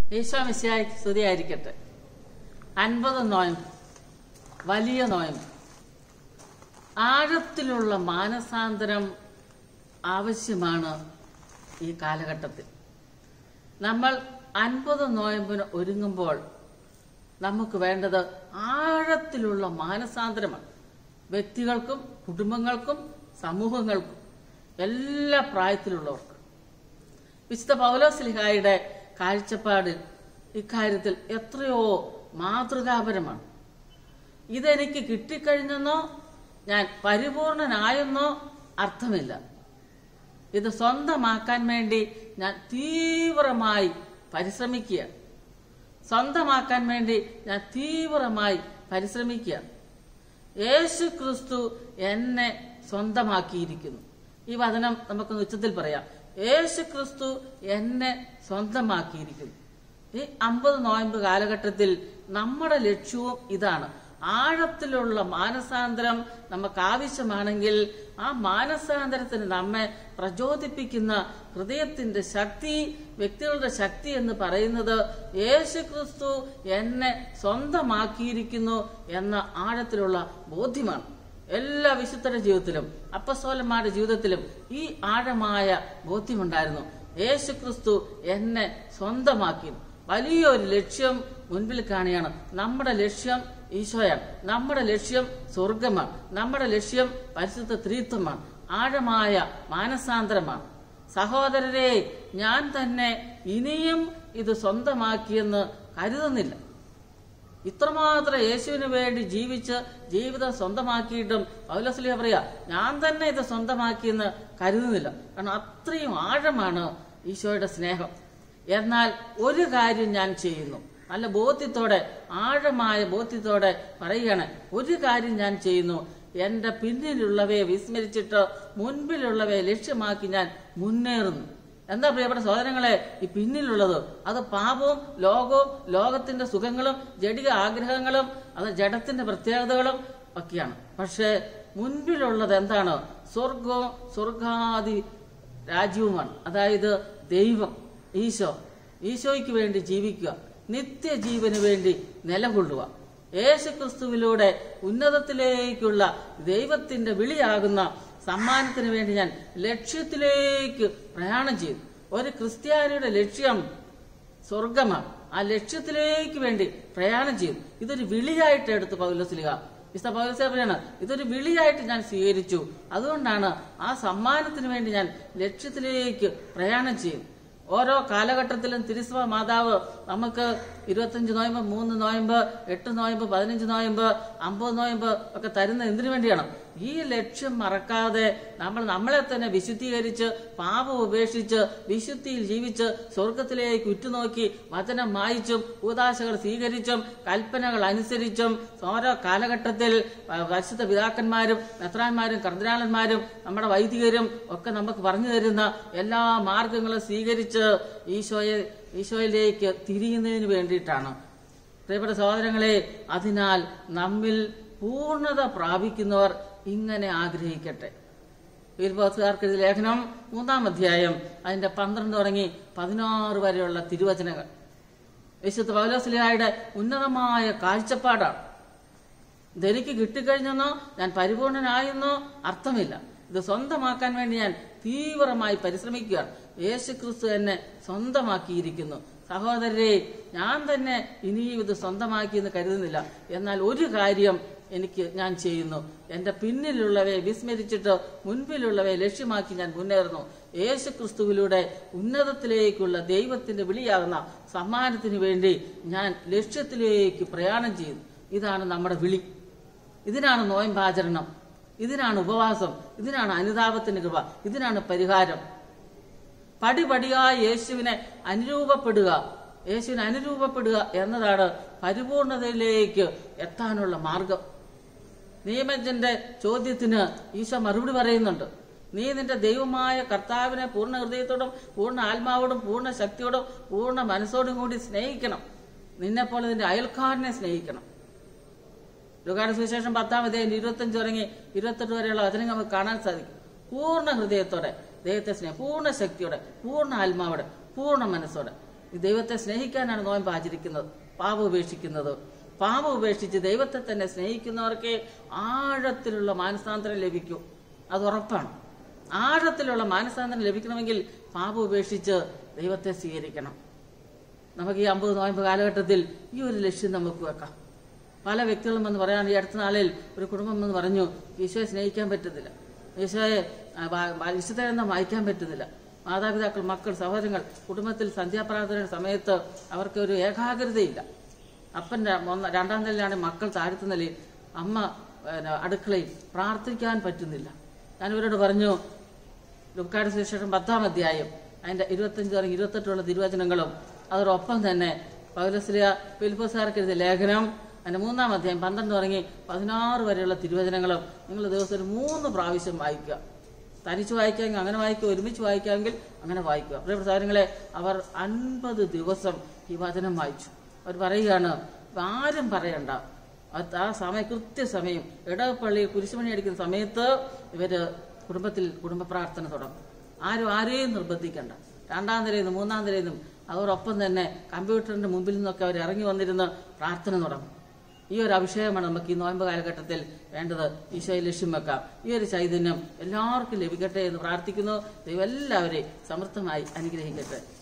ഈശോ മിശിയായി സ്തുതിയായിരിക്കട്ടെ അൻപത് നോയമ്പ് വലിയ നോയമ്പ് ആഴത്തിലുള്ള മാനസാന്തരം ആവശ്യമാണ് ഈ കാലഘട്ടത്തിൽ നമ്മൾ അൻപത് നോയമ്പിന് ഒരുങ്ങുമ്പോൾ നമുക്ക് വേണ്ടത് ആഴത്തിലുള്ള മാനസാന്തരമാണ് വ്യക്തികൾക്കും കുടുംബങ്ങൾക്കും സമൂഹങ്ങൾക്കും എല്ലാ പ്രായത്തിലുള്ളവർക്കും വിശുദ്ധ പൗലോസ്ലിഹായുടെ കാഴ്ചപ്പാട് ഇക്കാര്യത്തിൽ എത്രയോ മാതൃകാപരമാണ് ഇതെനിക്ക് കിട്ടിക്കഴിഞ്ഞെന്നോ ഞാൻ പരിപൂർണനായെന്നോ അർത്ഥമില്ല ഇത് സ്വന്തമാക്കാൻ വേണ്ടി ഞാൻ തീവ്രമായി പരിശ്രമിക്കുക സ്വന്തമാക്കാൻ വേണ്ടി ഞാൻ തീവ്രമായി പരിശ്രമിക്കുക യേശു ക്രിസ്തു എന്നെ സ്വന്തമാക്കിയിരിക്കുന്നു ഈ വചനം നമുക്കൊന്ന് ഉച്ചത്തിൽ പറയാം യേശു ക്രിസ്തു എന്നെ സ്വന്തമാക്കിയിരിക്കുന്നു ഈ അമ്പത് നോയമ്പ് കാലഘട്ടത്തിൽ നമ്മുടെ ലക്ഷ്യവും ഇതാണ് ആഴത്തിലുള്ള മാനസാന്തരം നമുക്ക് ആവശ്യമാണെങ്കിൽ ആ മാനസാന്തരത്തിന് നമ്മെ പ്രചോദിപ്പിക്കുന്ന ഹൃദയത്തിന്റെ ശക്തി വ്യക്തികളുടെ ശക്തി എന്ന് പറയുന്നത് യേശു ക്രിസ്തു എന്നെ സ്വന്തമാക്കിയിരിക്കുന്നു എന്ന ആഴത്തിലുള്ള ബോധ്യമാണ് എല്ലാ വിശുദ്ധരുടെ ജീവിതത്തിലും അപ്പസോലന്മാരുടെ ജീവിതത്തിലും ഈ ആഴമായ ബോധ്യമുണ്ടായിരുന്നു യേശു ക്രിസ്തു എന്നെ സ്വന്തമാക്കി വലിയൊരു ലക്ഷ്യം മുൻപിൽ കാണുകയാണ് നമ്മുടെ ലക്ഷ്യം ഈശോയാണ് നമ്മുടെ ലക്ഷ്യം സ്വർഗമാണ് നമ്മുടെ ലക്ഷ്യം പരിശുദ്ധ ത്രീത്വമാണ് ആഴമായ മാനസാന്തരമാണ് സഹോദരരെ ഞാൻ തന്നെ ഇനിയും ഇത് സ്വന്തമാക്കിയെന്ന് കരുതുന്നില്ല ഇത്രമാത്രം യേശുവിന് വേണ്ടി ജീവിച്ച് ജീവിതം സ്വന്തമാക്കിയിട്ടും പൗലസ്ലിയ പറയാ ഞാൻ തന്നെ ഇത് സ്വന്തമാക്കിയെന്ന് കരുതുന്നില്ല കാരണം അത്രയും ആഴമാണ് ഈശോയുടെ സ്നേഹം എന്നാൽ ഒരു കാര്യം ഞാൻ ചെയ്യുന്നു നല്ല ബോധ്യത്തോടെ ആഴമായ ബോധ്യത്തോടെ പറയുകയാണ് ഒരു കാര്യം ഞാൻ ചെയ്യുന്നു എന്റെ പിന്നിലുള്ളവയെ വിസ്മരിച്ചിട്ട് മുൻപിലുള്ളവയെ ലക്ഷ്യമാക്കി ഞാൻ മുന്നേറുന്നു എന്താ പ്രിയപ്പെട്ട സഹോദരങ്ങളെ ഈ പിന്നിലുള്ളത് അത് പാപവും ലോകവും ലോകത്തിന്റെ സുഖങ്ങളും ജഡിക ആഗ്രഹങ്ങളും അത് ജഡത്തിന്റെ പ്രത്യേകതകളും ഒക്കെയാണ് പക്ഷേ മുൻപിലുള്ളത് എന്താണ് സ്വർഗവും സ്വർഗാദി രാജ്യവുമാണ് അതായത് ദൈവം ഈശോ ഈശോയ്ക്ക് വേണ്ടി ജീവിക്കുക നിത്യജീവന് വേണ്ടി നിലകൊള്ളുക യേശുക്രിസ്തുവിലൂടെ ഉന്നതത്തിലേക്കുള്ള ദൈവത്തിന്റെ വിളിയാകുന്ന സമ്മാനത്തിന് വേണ്ടി ഞാൻ ലക്ഷ്യത്തിലേക്ക് പ്രയാണം ചെയ്തു ഒരു ക്രിസ്ത്യാനിയുടെ ലക്ഷ്യം സ്വർഗമാണ് ആ ലക്ഷ്യത്തിലേക്ക് വേണ്ടി പ്രയാണം ചെയ്തു ഇതൊരു വിളിയായിട്ട് എടുത്തു പൗലസ്ലിക വിശുദ്ധ പൗലസ്ലിക പറയാണ് ഇതൊരു വിളിയായിട്ട് ഞാൻ സ്വീകരിച്ചു അതുകൊണ്ടാണ് ആ സമ്മാനത്തിന് വേണ്ടി ഞാൻ ലക്ഷ്യത്തിലേക്ക് പ്രയാണം ചെയ്യും ഓരോ കാലഘട്ടത്തിലും തിരുസഭ മാതാവ് നമുക്ക് ഇരുപത്തഞ്ച് നോയമ്പ് മൂന്ന് നോയമ്പ് എട്ട് നോയമ്പ് പതിനഞ്ച് നോയമ്പ് അമ്പത് നോയമ്പ് ഒക്കെ തരുന്ന എന്തിനു വേണ്ടിയാണ് ഈ ലക്ഷ്യം മറക്കാതെ നമ്മൾ നമ്മളെ തന്നെ വിശുദ്ധീകരിച്ച് പാപം ഉപേക്ഷിച്ച് വിശുദ്ധിയിൽ ജീവിച്ച് സ്വർഗത്തിലേക്ക് ഉറ്റുനോക്കി വചനം വായിച്ചും ഉദാശകൾ സ്വീകരിച്ചും കൽപ്പനകൾ അനുസരിച്ചും ഓരോ കാലഘട്ടത്തിൽ പരിശുദ്ധ പിതാക്കന്മാരും മെത്രാന്മാരും കർദ്ദനാളന്മാരും നമ്മുടെ വൈദികരും ഒക്കെ നമുക്ക് പറഞ്ഞു തരുന്ന എല്ലാ മാർഗങ്ങളും സ്വീകരിച്ച് ഈശോയെ ഈശോയിലേക്ക് തിരിയുന്നതിന് വേണ്ടിയിട്ടാണ് പ്രിയപ്പെട്ട സഹോദരങ്ങളെ അതിനാൽ നമ്മിൽ പൂർണ്ണത പ്രാപിക്കുന്നവർ ഇങ്ങനെ ആഗ്രഹിക്കട്ടെ വീർബോസുകാർക്ക് ഇത് ലേഖനം മൂന്നാം അധ്യായം അതിന്റെ പന്ത്രണ്ട് തുടങ്ങി പതിനാറ് വരെയുള്ള തിരുവചനങ്ങൾ വിശുദ്ധ പൗലോസ്ലിഹായുടെ ഉന്നതമായ കാഴ്ചപ്പാടാണ് ഇതെനിക്ക് കിട്ടിക്കഴിഞ്ഞെന്നോ ഞാൻ പരിപൂർണനായെന്നോ അർത്ഥമില്ല ഇത് സ്വന്തമാക്കാൻ വേണ്ടി ഞാൻ തീവ്രമായി പരിശ്രമിക്കുകയാണ് യേശു ക്രിസ്തു എന്നെ സ്വന്തമാക്കിയിരിക്കുന്നു സഹോദരരെ ഞാൻ തന്നെ ഇനിയും ഇത് സ്വന്തമാക്കിയെന്ന് കരുതുന്നില്ല എന്നാൽ ഒരു കാര്യം എനിക്ക് ഞാൻ ചെയ്യുന്നു എന്റെ പിന്നിലുള്ളവയെ വിസ്മരിച്ചിട്ട് മുൻപിലുള്ളവയെ ലക്ഷ്യമാക്കി ഞാൻ മുന്നേറുന്നു യേശു ക്രിസ്തുവിലൂടെ ഉന്നതത്തിലേക്കുള്ള ദൈവത്തിന്റെ വിളിയാകുന്ന സമ്മാനത്തിന് വേണ്ടി ഞാൻ ലക്ഷ്യത്തിലേക്ക് പ്രയാണം ചെയ്യുന്നു ഇതാണ് നമ്മുടെ വിളി ഇതിനാണ് നോയമ്പാചരണം ഇതിനാണ് ഉപവാസം ഇതിനാണ് അനുതാപത്തിന്റെ കൃപ ഇതിനാണ് പരിഹാരം പടിപടിയായി യേശുവിനെ അനുരൂപപ്പെടുക യേശുവിനെ അനുരൂപപ്പെടുക എന്നതാണ് പരിപൂർണതയിലേക്ക് എത്താനുള്ള മാർഗം നിയമജന്റെ ചോദ്യത്തിന് ഈശോ മറുപടി പറയുന്നുണ്ട് നീ നിന്റെ ദൈവമായ കർത്താവിനെ പൂർണ്ണ ഹൃദയത്തോടും പൂർണ്ണ ആത്മാവോടും പൂർണ്ണ ശക്തിയോടും പൂർണ്ണ മനസ്സോടും കൂടി സ്നേഹിക്കണം നിന്നെപ്പോലെ നിന്റെ അയൽക്കാരനെ സ്നേഹിക്കണം ലുകാന സുവിശേഷം പത്താം അധ്യായം ഇരുപത്തഞ്ച് തുടങ്ങി ഇരുപത്തെട്ട് വരെയുള്ള വചനങ്ങൾ നമുക്ക് കാണാൻ സാധിക്കും പൂർണ്ണ ഹൃദയത്തോടെ ദൈവത്തെ സ്നേഹം പൂർണ്ണ ശക്തിയോടെ പൂർണ്ണ ആത്മാവോടെ പൂർണ്ണ മനസ്സോടെ ഈ ദൈവത്തെ സ്നേഹിക്കാനാണ് നോയമ്പ് ആചരിക്കുന്നത് പാപം ഉപേക്ഷിക്കുന്നത് പാപം ഉപേക്ഷിച്ച് ദൈവത്തെ തന്നെ സ്നേഹിക്കുന്നവർക്ക് ആഴത്തിലുള്ള മാനസാന്തരം ലഭിക്കും അത് ഉറപ്പാണ് ആഴത്തിലുള്ള മാനസാന്തരം ലഭിക്കണമെങ്കിൽ പാപം ഉപേക്ഷിച്ച് ദൈവത്തെ സ്വീകരിക്കണം നമുക്ക് ഈ അമ്പത് നോയമ്പ് കാലഘട്ടത്തിൽ ഈ ഒരു ലക്ഷ്യം നമുക്ക് വെക്കാം പല വ്യക്തികളും എന്ന് പറയാൻ ഈ അടുത്ത നാളിൽ ഒരു കുടുംബം എന്ന് പറഞ്ഞു ഈശോയെ സ്നേഹിക്കാൻ പറ്റുന്നില്ല ഈശോയെ ആ, വാ- വാ- വിശുദ്ധരെന്ന് വായിക്കാൻ പറ്റുന്നില്ല മാതാപിതാക്കൾ മക്കൾ സഹോദരങ്ങൾ കുടുംബത്തിൽ സന്ധ്യാപ്രാർത്ഥനയുടെ സമയത്ത് അവർക്ക് ഒരു ഏകാഗ്രതയില്ല അപ്പൻ ര- മൂന്ന- രണ്ടാം നിലയിലാണ് മക്കൾ താഴത്തെ നിലയിൽ അമ്മ പിന്നെ, അടുക്കളയിൽ പ്രാർത്ഥിക്കാൻ പറ്റുന്നില്ല ഞാൻ ഇവരോട് പറഞ്ഞു ലുക്കാട് സുവിശേഷം പത്താം അധ്യായം അതിന്റെ ഇരുപത്തഞ്ച് തുടങ്ങി ഇരുപത്തെട്ടുള്ള തിരുവചനങ്ങളും അതോടൊപ്പം തന്നെ പൗലസ്ലിയ ഫിലിപ്പോസാർക്ക് എഴുതിയ ലേഖനം അതിന്റെ മൂന്നാം അധ്യായം പന്ത്രണ്ട് തുടങ്ങി പതിനാറ് വരെയുള്ള തിരുവചനങ്ങളും നിങ്ങൾ ദിവസം ഒരു മൂന്ന് പ്രാവശ്യം വായിക്കുക തനിച്ച് വായിക്കാമെങ്കിൽ അങ്ങനെ വായിക്കുക ഒരുമിച്ച് വായിക്കാമെങ്കിൽ അങ്ങനെ വായിക്കുക പ്രിയപ്പെട്ട സാധനങ്ങളെ അവർ അൻപത് ദിവസം ഈ വചനം വായിച്ചു അവർ പറയുകയാണ് "ഇപ്പൊ ആരും പറയണ്ട അത് ആ സമയം കൃത്യസമയം ഇടവപ്പള്ളിയിൽ കുരിശുമണി അടിക്കുന്ന സമയത്ത് ഇവര് കുടുംബത്തിൽ കുടുംബ പ്രാർത്ഥന തുടങ്ങും ആരും ആരെയും നിർബന്ധിക്കണ്ട രണ്ടാം നിലയിൽ നിന്നും മൂന്നാം നിലയിൽ നിന്നും അതോടൊപ്പം തന്നെ കമ്പ്യൂട്ടറിന്റെ മുമ്പിൽ നിന്നൊക്കെ അവർ ഇറങ്ങി വന്നിരുന്ന് പ്രാർത്ഥന തുടങ്ങും ഈ ഒരു അഭിഷേകമാണ് നമുക്ക് ഈ നോയമ്പ് കാലഘട്ടത്തിൽ വേണ്ടത് ഈശോയെ ലക്ഷ്യം വെക്കാം ഈ ഒരു ചൈതന്യം എല്ലാവർക്കും ലഭിക്കട്ടെ എന്ന് പ്രാർത്ഥിക്കുന്നു ദൈവം എല്ലാവരെയും സമൃദ്ധമായി അനുഗ്രഹിക്കട്ടെ